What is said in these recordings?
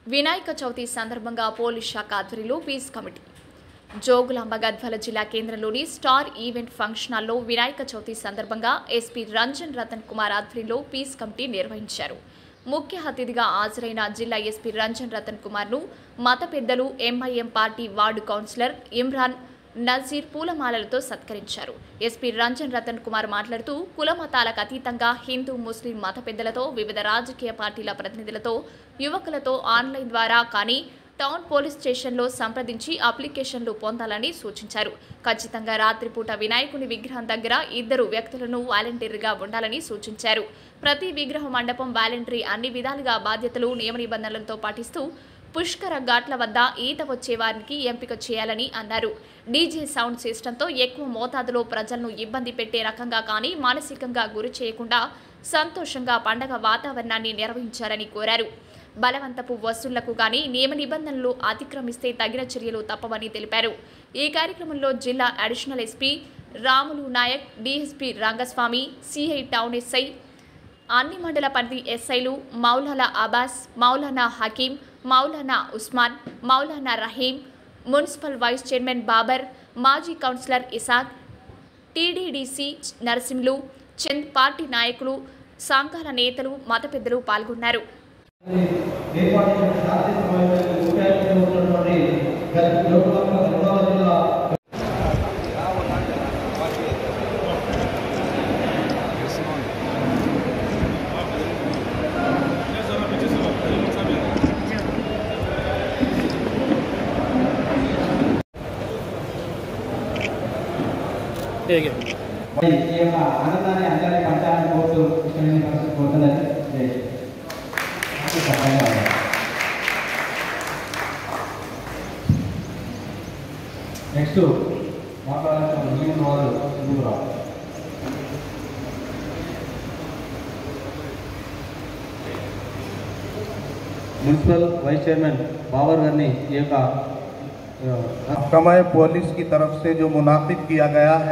వినాయక చవితి సందర్భంగా పోలీస్ శాఖ ఆధ్వర్యంలో పీస్ కమిటీ జోగులాంబ గద్వాల జిల్లా కేంద్రంలోని స్టార్ ఈవెంట్ ఫంక్షన్ హాల్లో వినాయక చవితి సందర్భంగా ఎస్పీ రంజన్ రతన్ కుమార్ ఆధ్వర్యంలో పీస్ కమిటీ నిర్వహించారు ముఖ్య అతిథిగా హాజరైన జిల్లా ఎస్పీ రంజన్ రతన్ కుమార్ను మత పెద్దలు MIM party ward councillor Imran Nazir పూలమాలలతో సత్కరించారు ఎస్పీ రంజన్ రతన్ కుమార్ మాట్లాడుతూ కుల మతాలకు అతీతంగా హిందూ ముస్లిం మత పెద్దలతో వివిధ రాజకీయ పార్టీల ప్రతినిధులతో యువకులతో ఆన్లైన్ ద్వారా కానీ టౌన్ పోలీస్ స్టేషన్లో సంప్రదించి అప్లికేషన్లు పొందాలని సూచించారు ఖచ్చితంగా రాత్రిపూట వినాయకుని విగ్రహం దగ్గర ఇద్దరు వ్యక్తులను వాలంటీర్గా ఉండాలని సూచించారు ప్రతి విగ్రహ మండపం వాలంటరీ అన్ని విధాలుగా బాధ్యతలు నియమ నిబంధనలతో పాటిస్తూ పుష్కర ఘాట్ల వద్ద ఈత వచ్చే వారికి ఎంపిక చేయాలని అన్నారు డీజే సౌండ్ సిస్టంతో ఎక్కువ మోతాదులో ప్రజలను ఇబ్బంది పెట్టే రకంగా కానీ మానసికంగా గురి చేయకుండా సంతోషంగా పండగ వాతావరణాన్ని నిర్వహించారని కోరారు బలవంతపు వసూళ్లకు గాని నియమ నిబంధనలు అతిక్రమిస్తే తగిన చర్యలు తప్పవని తెలిపారు ఈ కార్యక్రమంలో జిల్లా additional SP Ramulu Nayak DSP Rangaswamy CI town SI అన్ని మండల పరిధి ఎస్ఐలు Maulana Abbas Maulana Hakeem Maulana Usman Maulana Raheem municipal vice chairman Babar మాజీ councillor Isaq TDDC Narasimhulu Chand party నాయకులు సంఘాల నేతలు మత పెద్దలు పాల్గొన్నారు ఏర్పాటు చేసిన శాంతి సమావేశానికి ముఖ్య అతిథిగా ఉన్నటువంటి గత లోకసభ గద్వాల జిల్లా మరి ఈ యొక్క ఆనందాన్ని అందరినీ పంచాలని కోరుతూ కృష్ణుని పరిస్థితి కోరుతుందని నెక్స్ట్ మాట్లాడాల్సిన మిగిలిన వారు ముందుకు రావాలి మున్సిపల్ వైస్ చైర్మన్ బాబర్ గారిని ఈ యొక్క ఆ, महकमा पुलिस की तरफ से जो मुनासिब किया गया है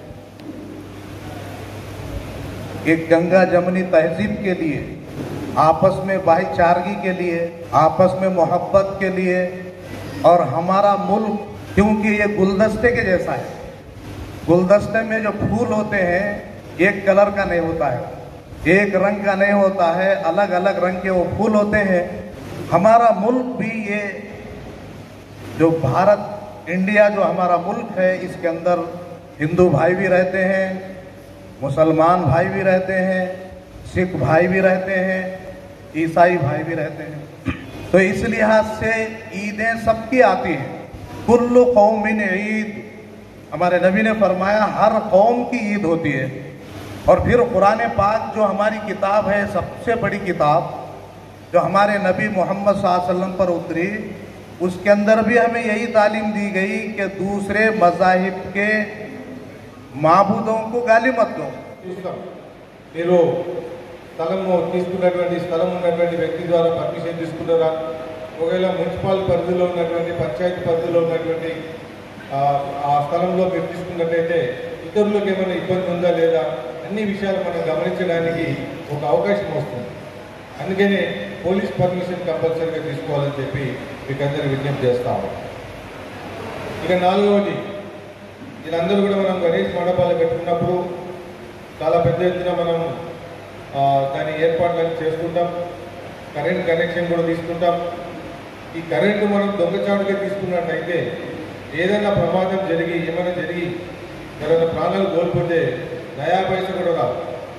एक गंगा जमनी तहजीब के लिए आपस में भाईचारगी के लिए आपस में मोहब्बत के लिए और हमारा मुल्क क्योंकि ये गुलदस्ते के जैसा है गुलदस्ते में जो फूल होते हैं एक कलर का नहीं होता है एक रंग का नहीं होता है अलग अलग रंग के वो फूल होते हैं हमारा मुल्क भी ये जो भारत इंडिया जो हमारा मुल्क है इसके अंदर हिंदू भाई भी रहते हैं मुसलमान भाई भी रहते हैं सिख भाई भी रहते हैं ईसाई भाई भी रहते हैं तो इस लिहाज से ईदें सबकी आती हैं कुल्लु कौमिन ईद हमारे नबी ने फरमाया हर कौम की ईद होती है और फिर कुरान पाक जो हमारी किताब है सबसे बड़ी किताब जो हमारे नबी मोहम्मद सल्लल्लाहु अलैहि वसल्लम पर उतरी उसके अंदर भी हमें यही तालीम दी गई कि दूसरे मजाहिब के మాబూదోं को गाली मत दो చూస్తాం మీరు స్థలము తీసుకున్నటువంటి స్థలం ఉన్నటువంటి వ్యక్తి ద్వారా పర్మిషన్ తీసుకున్నారా ఒకవేళ మున్సిపల్ పరిధిలో ఉన్నటువంటి పంచాయతీ పరిధిలో ఉన్నటువంటి ఆ, ఆ స్థలంలో మీరు తీసుకున్నట్టయితే ఇతరులకు ఏమైనా ఇబ్బంది ఉందా లేదా అన్ని విషయాలు మనం గమనించడానికి ఒక అవకాశం వస్తుంది అందుకనే పోలీస్ పర్మిషన్ కంపల్సరీగా తీసుకోవాలని చెప్పి మీకు అందరూ విజ్ఞప్తి చేస్తాము ఇక నాలుగవది వీళ్ళందరూ కూడా మనం గణేష్ మండపాలు పెట్టుకున్నప్పుడు చాలా పెద్ద ఎత్తున మనం ఆ, దాని ఏర్పాట్లన్నీ చేసుకుంటాం కరెంట్ కనెక్షన్ కూడా తీసుకుంటాం ఈ కరెంటు మనం దొంగచాటుగా తీసుకున్నట్టయితే ఏదైనా ప్రమాదం జరిగి ఏమైనా జరిగి ఎవరైనా ప్రాణాలు కోల్పోతే నయా పైస కూడా రాదు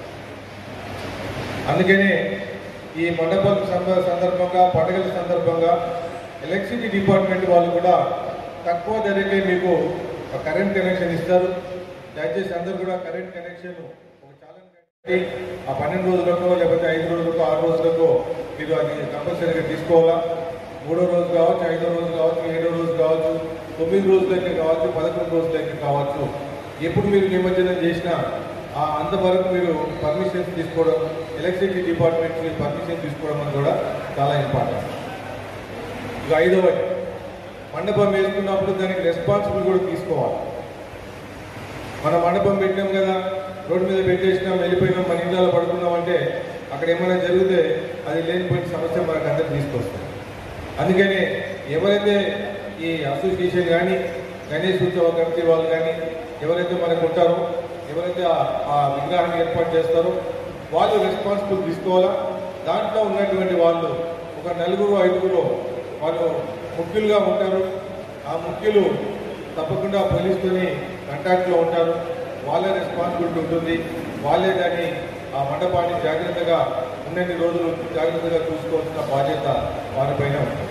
అందుకనే ఈ మండపం సంద- సందర్భంగా పండుగల సందర్భంగా ఎలక్ట్రిసిటీ డిపార్ట్మెంట్ వాళ్ళు కూడా తక్కువ ధరకే మీకు ఒక కరెంట్ కనెక్షన్ ఇస్తారు దయచేసి అందరూ కూడా కరెంట్ కనెక్షన్ ఒక చాలన్ కట్టి ఆ పన్నెండు రోజులకో లేకపోతే ఐదు రోజులకో ఆరు రోజులకో మీరు అది కంపల్సరీగా తీసుకోవాలా మూడో రోజు కావచ్చు ఐదో రోజు కావచ్చు ఏడో రోజు కావచ్చు తొమ్మిది రోజులకి కావచ్చు పదకొండు రోజులకి కావచ్చు ఎప్పుడు మీరు నిమజ్జనం చేసినా ఆ అంతవరకు మీరు పర్మిషన్ తీసుకోవడం ఎలక్ట్రిసిటీ డిపార్ట్మెంట్ నుంచి పర్మిషన్ తీసుకోవడం అని కూడా చాలా ఇంపార్టెంట్ ఇక ఐదవది మండపం వేసుకున్నప్పుడు దానికి రెస్పాన్సిబుల్ కూడా తీసుకోవాలి మన మండపం పెట్టినాం కదా రోడ్డు మీద పెట్టేసినాం వెళ్ళిపోయినాం మన ఇంట్లో పడుకున్నాం అంటే అక్కడ ఏమైనా జరిగితే అది లేనిపోయిన సమస్య మనకు అందరికి తీసుకొస్తుంది అందుకనే ఎవరైతే ఈ అసోసియేషన్ కానీ గణేష్ ఉత్సవ కమిటీ వాళ్ళు కానీ ఎవరైతే మనకు ఉంటారో ఎవరైతే ఆ- ఆ విగ్రహాన్ని ఏర్పాటు చేస్తారో వాళ్ళు రెస్పాన్సిబుల్ తీసుకోవాలా దాంట్లో ఉన్నటువంటి వాళ్ళు ఒక నలుగురు ఐదుగురు వాళ్ళు ముఖ్యులుగా ఉంటారు ఆ ముఖ్యులు తప్పకుండా పోలీసుతోని కాంటాక్ట్లో ఉంటారు వాళ్ళే రెస్పాన్సిబిలిటీ ఉంటుంది వాళ్ళే దాన్ని ఆ మండపాన్ని జాగ్రత్తగా ఉన్నన్ని రోజులు జాగ్రత్తగా చూసుకోవాల్సిన బాధ్యత వారిపైన ఉంటుంది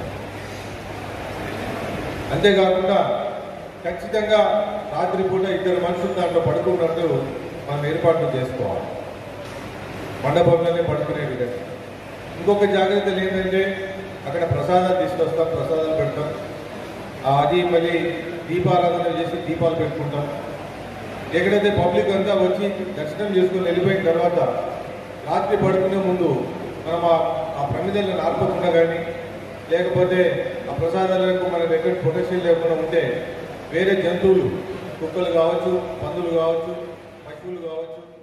అంతేకాకుండా ఖచ్చితంగా రాత్రిపూట ఇద్దరు మనుషులు దాంట్లో పడుకున్నట్టు మనం ఏర్పాట్లు చేసుకోవాలి మండపంలోనే పడుకునే విధంగా ఇంకొక జాగ్రత్తలు ఏంటంటే అక్కడ ప్రసాదాలు తీసుకొస్తాం ప్రసాదాలు పెడతాం ఆ, అది మళ్ళీ దీపారాధన చేసి దీపాలు పెట్టుకుంటాం ఎక్కడైతే పబ్లిక్ అంతా వచ్చి దర్శనం చేసుకుని వెళ్ళిపోయిన తర్వాత రాత్రి పడుకునే ముందు మనం ఆ- ఆ ప్రమిదలను ఆర్పకుండా కానీ లేకపోతే ఆ ప్రసాదాలకు మనకు ఎక్కడ ప్రొటెక్షన్ లేకుండా ఉంటే వేరే జంతువులు కుక్కలు కావచ్చు పందులు కావచ్చు పశువులు కావచ్చు